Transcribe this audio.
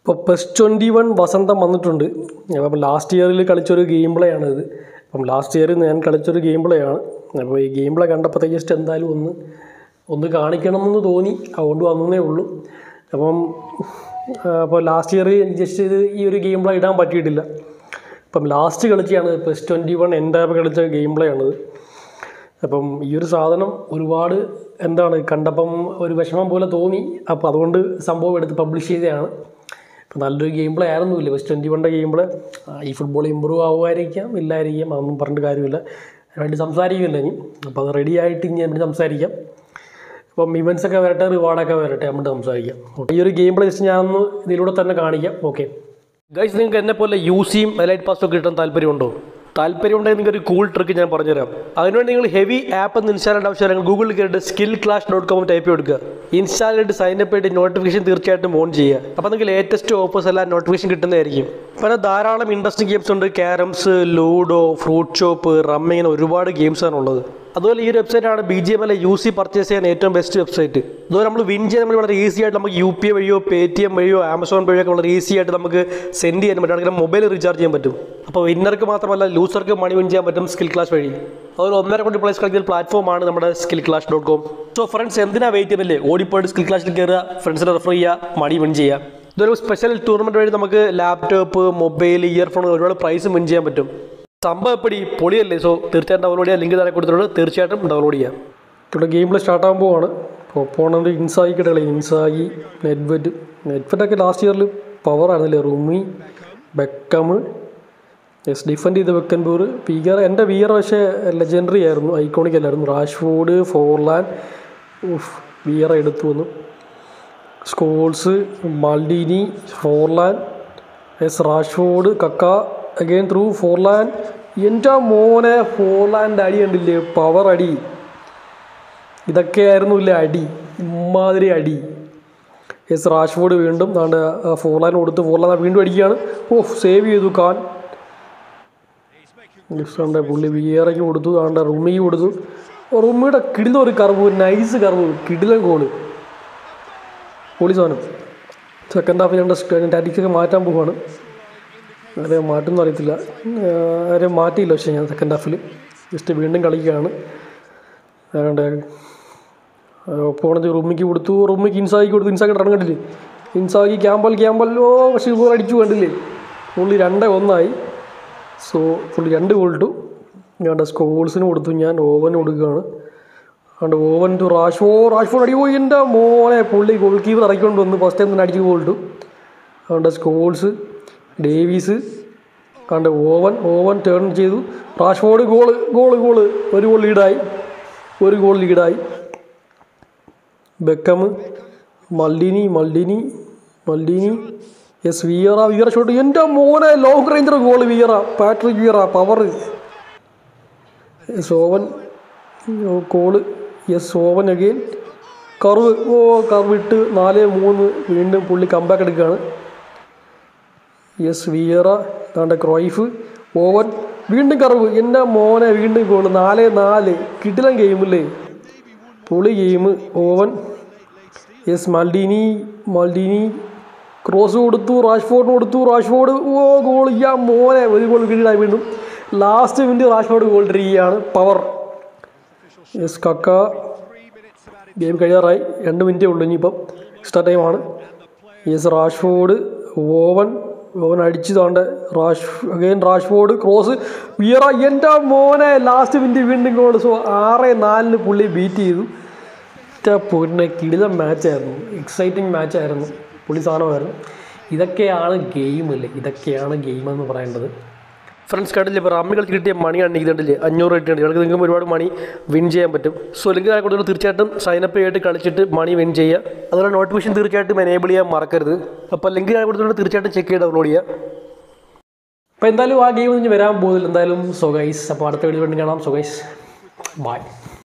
ഇപ്പോൾ plus twenty one വസന്തം വന്നിട്ടുണ്ട് അപ്പം ലാസ്റ്റ് ഇയറിൽ കളിച്ചൊരു ഗെയിം പ്ലേ ആണിത് അപ്പം ലാസ്റ്റ് ഇയറിൽ ഞാൻ കളിച്ചൊരു ഗെയിം പ്ലേ ആണ് അപ്പോൾ ഈ ഗെയിം പ്ലേ കണ്ടപ്പോഴത്തേക്ക് ജസ്റ്റ് എന്തായാലും ഒന്ന് ഒന്ന് കാണിക്കണമെന്ന് തോന്നി അതുകൊണ്ട് വന്നേ ഉള്ളൂ അപ്പം ആ, അപ്പോൾ ലാസ്റ്റ് ഇയർ ജസ്റ്റ് ഇത് ഈ ഒരു ഗെയിം പ്ലേ ഇടാൻ പറ്റിയിട്ടില്ല അപ്പം ലാസ്റ്റ് കളിച്ചാണ് പ്ലസ് ട്വൻറ്റി വൺ എൻ്റെ കളിച്ച ഗെയിം പ്ലേ ആണിത് അപ്പം ഈ ഒരു സാധനം ഒരുപാട് എന്താണ് കണ്ടപ്പം ഒരു വിഷമം പോലെ തോന്നി അപ്പോൾ അതുകൊണ്ട് സംഭവം എടുത്ത് പബ്ലിഷ് ചെയ്തതാണ് ഇപ്പം നല്ലൊരു ഗെയിം പ്ലേ ആയിരുന്നില്ല വെസ്റ്റ് ട്വൻറ്റി വണ്ടെ ഗെയിം പ്ലേ ഈ ഫുട്ബോൾ ഇമ്പ്രൂവ് ആവുമായിരിക്കാം ഇല്ലായിരിക്കാം അതൊന്നും പറഞ്ഞിട്ട് കാര്യമില്ല അതിനുവേണ്ടി സംസാരിക്കില്ല ഇനി അപ്പോൾ അത് റെഡി ആയിട്ട് ഇനി നമുക്ക് സംസാരിക്കാം അപ്പം ഇവൻസ് ഒക്കെ വരട്ടെ റിവാർഡൊക്കെ വരട്ടെ നമുക്ക് സംസാരിക്കാം Okay. ഈ ഒരു ഗെയിം പ്ലേ ജസ്റ്റ് ഞാനൊന്ന് ഇതിലൂടെ തന്നെ കാണിക്കാം ഓക്കെ ഗൈസ് നിങ്ങൾക്ക് എന്നെ പോലെ യൂസിയും എലൈറ്റ് പാസ്റ്റും ഒക്കെ കിട്ടാൻ താല്പര്യമുണ്ടോ താല്പര്യമുണ്ടെങ്കിൽ നിങ്ങൾക്ക് ഒരു കൂൾ ട്രിക്ക് ഞാൻ പറഞ്ഞുതരാം അതിനുവേണ്ടി നിങ്ങൾ ഹെവി ആപ്പ് ഒന്ന് ഇൻസ്റ്റാൾ ചെയ്യേണ്ട ആവശ്യമില്ല ഗൂഗിളിൽ കയറിയിട്ട് skill clash dot com type കൊടുക്കുക ഇൻസ്റ്റാൾ ചെയ്തിട്ട് സൈൻ അപ്പ് ചെയ്തിട്ട് നോട്ടിഫിക്കേഷൻ തീർച്ചയായിട്ടും ഓൺ ചെയ്യുക അപ്പോൾ നിങ്ങൾക്ക് ലേറ്റസ്റ്റ് ഓഫേഴ്സ് എല്ലാം നോട്ടിഫിക്കേഷൻ കിട്ടുന്നതായിരിക്കും പിന്നെ ധാരാളം ഇൻട്രസ്റ്റിംഗ് ഗെയിംസ് ഉണ്ട് carroms ludo fruit shop rummy ഇങ്ങനെ ഒരുപാട് ഗെയിംസ് ആണ് ഉള്ളത് അതുപോലെ ഈ ഒരു വെബ്സൈറ്റാണ് B G M L U C purchase ചെയ്യാൻ ഏറ്റവും ബെസ്റ്റ് വെബ്സൈറ്റ് അതുപോലെ നമ്മൾ വിൻ ചെയ്യാൻ നമ്മൾ വളരെ ഈസി ആയിട്ട് നമുക്ക് യു പി ഐ വഴിയോ പേ ടി എം വഴിയോ ആമസോൺ വഴിയോ ഒക്കെ വളരെ ഈസി ആയിട്ട് നമുക്ക് സെൻഡ് ചെയ്യാൻ പറ്റും അല്ലെങ്കിൽ മൊബൈൽ റീചാർജ് ചെയ്യാൻ പറ്റും അപ്പോൾ വിന്നർക്ക് മാത്രമല്ല ലൂസർക്ക് മണി വിൻ ചെയ്യാൻ പറ്റും സ്കിൽ ക്ലാസ് വഴി അതുപോലെ ഒന്നര കോടി പ്ലേസ് കളിക്കുന്ന പ്ലാറ്റ്ഫോമാണ് നമ്മുടെ skill class dot com so friends എന്തിനാ വെയിറ്റ് ചെയ്യുന്നില്ലേ ഓടിപ്പോയിട്ട് സ്കിൽ ക്ലാസ്സിൽ കയറുക ഫ്രണ്ട്സിനെ റെഫർ ചെയ്യുക മണി വിൻ ചെയ്യുക ഇതൊരു സ്പെഷ്യൽ ടൂർണമെൻറ്റ് വഴി നമുക്ക് ലാപ്ടോപ്പ് മൊബൈൽ ഇയർഫോൺ ഒരുപാട് പ്രൈസ് വിൻ ചെയ്യാൻ പറ്റും സംഭവം എപ്പടി പൊളിയല്ലേ സോ തീർച്ചയായിട്ടും ഡൗൺലോഡ് ചെയ്യാം ലിങ്ക് താഴെ കൊടുത്തിട്ടുണ്ട് തീർച്ചയായിട്ടും ഡൗൺലോഡ് ചെയ്യാം ഇവിടെ ഗെയിം പ്ലേ സ്റ്റാർട്ട് ആകാൻ പോവാണ് അപ്പോൾ ഓപ്പോണൻ്റ് ഇൻസായിക്കിട്ട് കളി ഇൻസായി നെറ്റ്വെറ്റ് നെറ്റ്വെറ്റൊക്കെ ലാസ്റ്റ് ഇയറിൽ പവർ ആയിരുന്നില്ലേ റുമി ബെക്കമ് യെസ് ഡിഫെൻഡ് ചെയ്ത് വെക്കൻപൂർ വിയർ എൻ്റെ വിയർ പക്ഷേ ലെജൻഡറി ആയിരുന്നു ഐക്കോണിക് അല്ലായിരുന്നു റാഷ്ഫോർഡ് ഫോർലാൻ ഉഫ് വിയർ എടുത്തു വന്നു Scholes Maldini Forlan yes Rashford Kaka again through Forlan എൻ്റെ മോനെ ഫോർലാൻ്റെ അടി കണ്ടില്ലേ പവർ അടി ഇതൊക്കെയായിരുന്നു ഇല്ലേ അടി ഇമാതിരി അടി എസ് റാഷ്ഫോർഡ് വീണ്ടും ദാണ്ട് ഫോർലാൻ കൊടുത്ത് ഫോർലാൻ വീണ്ടും അടിക്കുകയാണ് ഓ സേവ് ചെയ്തു കാൻ ലിഫ്റ്റണ്ട് പുള്ളി വിയറയ്ക്ക് കൊടുത്തു ദാണ്ട് റുമിക്ക് കൊടുത്തു റുമിയുടെ കിടില ഒരു കർവ് നൈസ് കർവ് കിടിലൻ ഗോള് പൊളി സാധനം സെക്കൻഡ് ഹാഫ് രണ്ട് ടാറ്റിക്സൊക്കെ മാറ്റാൻ പോവാണ് ആരെ മാറ്റുമെന്ന് അറിയത്തില്ല ആരെ മാറ്റിയില്ല പക്ഷേ ഞാൻ സെക്കൻഡ് ഹാഫിൽ ജസ്റ്റ് വീണ്ടും കളിക്കുകയാണ് അതുകൊണ്ട് പോണത് റുമ്മിക്ക് കൊടുത്തു റുമ്മിക്ക് ഇൻസാക്കി കൊടുത്തു ഇൻസാക്കി റൺ കണ്ടില്ലേ ഇൻസാക്കി ക്യാമ്പൽ ക്യാമ്പൽ ഓ പക്ഷേ ഗോൾ അടിച്ചു കണ്ടില്ലേ പുള്ളി രണ്ടേ ഒന്നായി സോ പുള്ളി രണ്ട് ഗോൾ ഇട്ടു ഞാൻ സ്കോൾസിന് കൊടുത്തു ഞാൻ ഓവന് കൊടുക്കുകയാണ് അതുകൊണ്ട് ഓവൻ ടു റാഷ്ഫോ റാഷ്ഫോ അടിയോ എൻ്റെ മോനെ പുള്ളി ഗോൾ കീപ്പർ ഇറക്കിക്കൊണ്ട് വന്നു ഫസ്റ്റ് ടൈം തന്നെ അടിച്ച് ഗോൾ ഇട്ടു അതുകൊണ്ട് സ്കോൾസ് ഡേവീസ് കണ്ട് ഓവൻ ഓവൻ ടേൺ ചെയ്തു റാഷ്ഫോർഡ് ഗോള് ഗോള് ഗോള് ഒരു ഗോൾ ലീഡായി ഒരു ഗോൾ ലീഡായി Beckham Maldini Maldini Maldini yes Vieira Vieira shot എൻ്റെ മോനെ long ranger goal Vieira Patrick Vieira power yes Owen goal yes Owen again curve oh curve ഇട്ട് നാല് മൂന്ന് വീണ്ടും പുള്ളി കമ്പാക്ക് എടുക്കുകയാണ് യെസ് വിയറ താണ്ട ക്രോയിഫ് ഓവൻ വീണ്ടും കർവ് എൻ്റെ മോനെ വീണ്ടും ഗോൾ നാല് നാല് കിടിലൻ ഗെയിമില്ലേ പുളി game Owen yes Maldini Maldini cross കൊടുത്തു റാഷ്ഫോർഡിന് കൊടുത്തു റാഷ്ഫോർഡ് ഓ ഗോൾ ചെയ്യാ മോനെ ഒരു ഗോൾ കിട്ടിയിട്ടായി വീണ്ടും ലാസ്റ്റ് മിനിറ്റ് റാഷ്ഫോർഡ് ഗോൾ ഇട്ടിരിക്കുകയാണ് പവർ യെസ് കക്ക ഗെയിം കഴിയാറായി രണ്ട് മിനിറ്റേ ഉള്ളൂ ഇനിയിപ്പം എക്സ്ട്രാ ടൈമാണ് യെസ് റാഷ്ഫോർഡ് ഓവൻ ഓവൻ അടിച്ചു താണ്ട് Rash again Rashford cross Vieira എൻ്റെ മോനെ ലാസ്റ്റ് മിനിറ്റ് വീണ്ടും ഗോൾ സോ ആറ് നാലിന് പുള്ളി ബീറ്റ് ചെയ്തു പിന്നെ കിടിലം മാച്ചായിരുന്നു എക്സൈറ്റിംഗ് മാച്ചായിരുന്നു പുള്ളി സാധനമായിരുന്നു ഇതൊക്കെയാണ് ഗെയിം അല്ലേ ഇതൊക്കെയാണ് ഗെയിം എന്ന് പറയേണ്ടത് ഫ്രണ്ട്സ് കണ്ടില്ലേ ഇപ്പോൾ റമ്മികൾക്ക് കിട്ടിയ മണി കണ്ടില്ലേ അഞ്ഞൂറ് കിട്ടിയിട്ടുണ്ട് ഇവർക്ക് നിങ്ങൾക്ക് ഒരുപാട് മണി വിൻ ചെയ്യാൻ പറ്റും സോ ലിങ്ക് താഴെ കൊടുത്ത് തീർച്ചയായിട്ടും സൈനപ്പ് ചെയ്തിട്ട് കളിച്ചിട്ട് മണി വിൻ ചെയ്യുക അതുപോലെ നോട്ടിഫിക്കേഷൻ തീർച്ചയായിട്ടും എനേബിൾ ചെയ്യാൻ മറക്കരുത് അപ്പോൾ ലിങ്ക് താഴെ കൊടുത്തിട്ട് തീർച്ചയായിട്ടും ചെക്ക് ചെയ്ത് ഡൗൺലോഡ് ചെയ്യുക അപ്പോൾ എന്തായാലും ആ ഗെയിം ഇനി വരാൻ പോകുന്നില്ല എന്തായാലും സോ ഗൈസ് അപ്പോൾ അടുത്ത വീഡിയോ വേണ്ടി കാണാം സോ ഗൈസ് ബൈ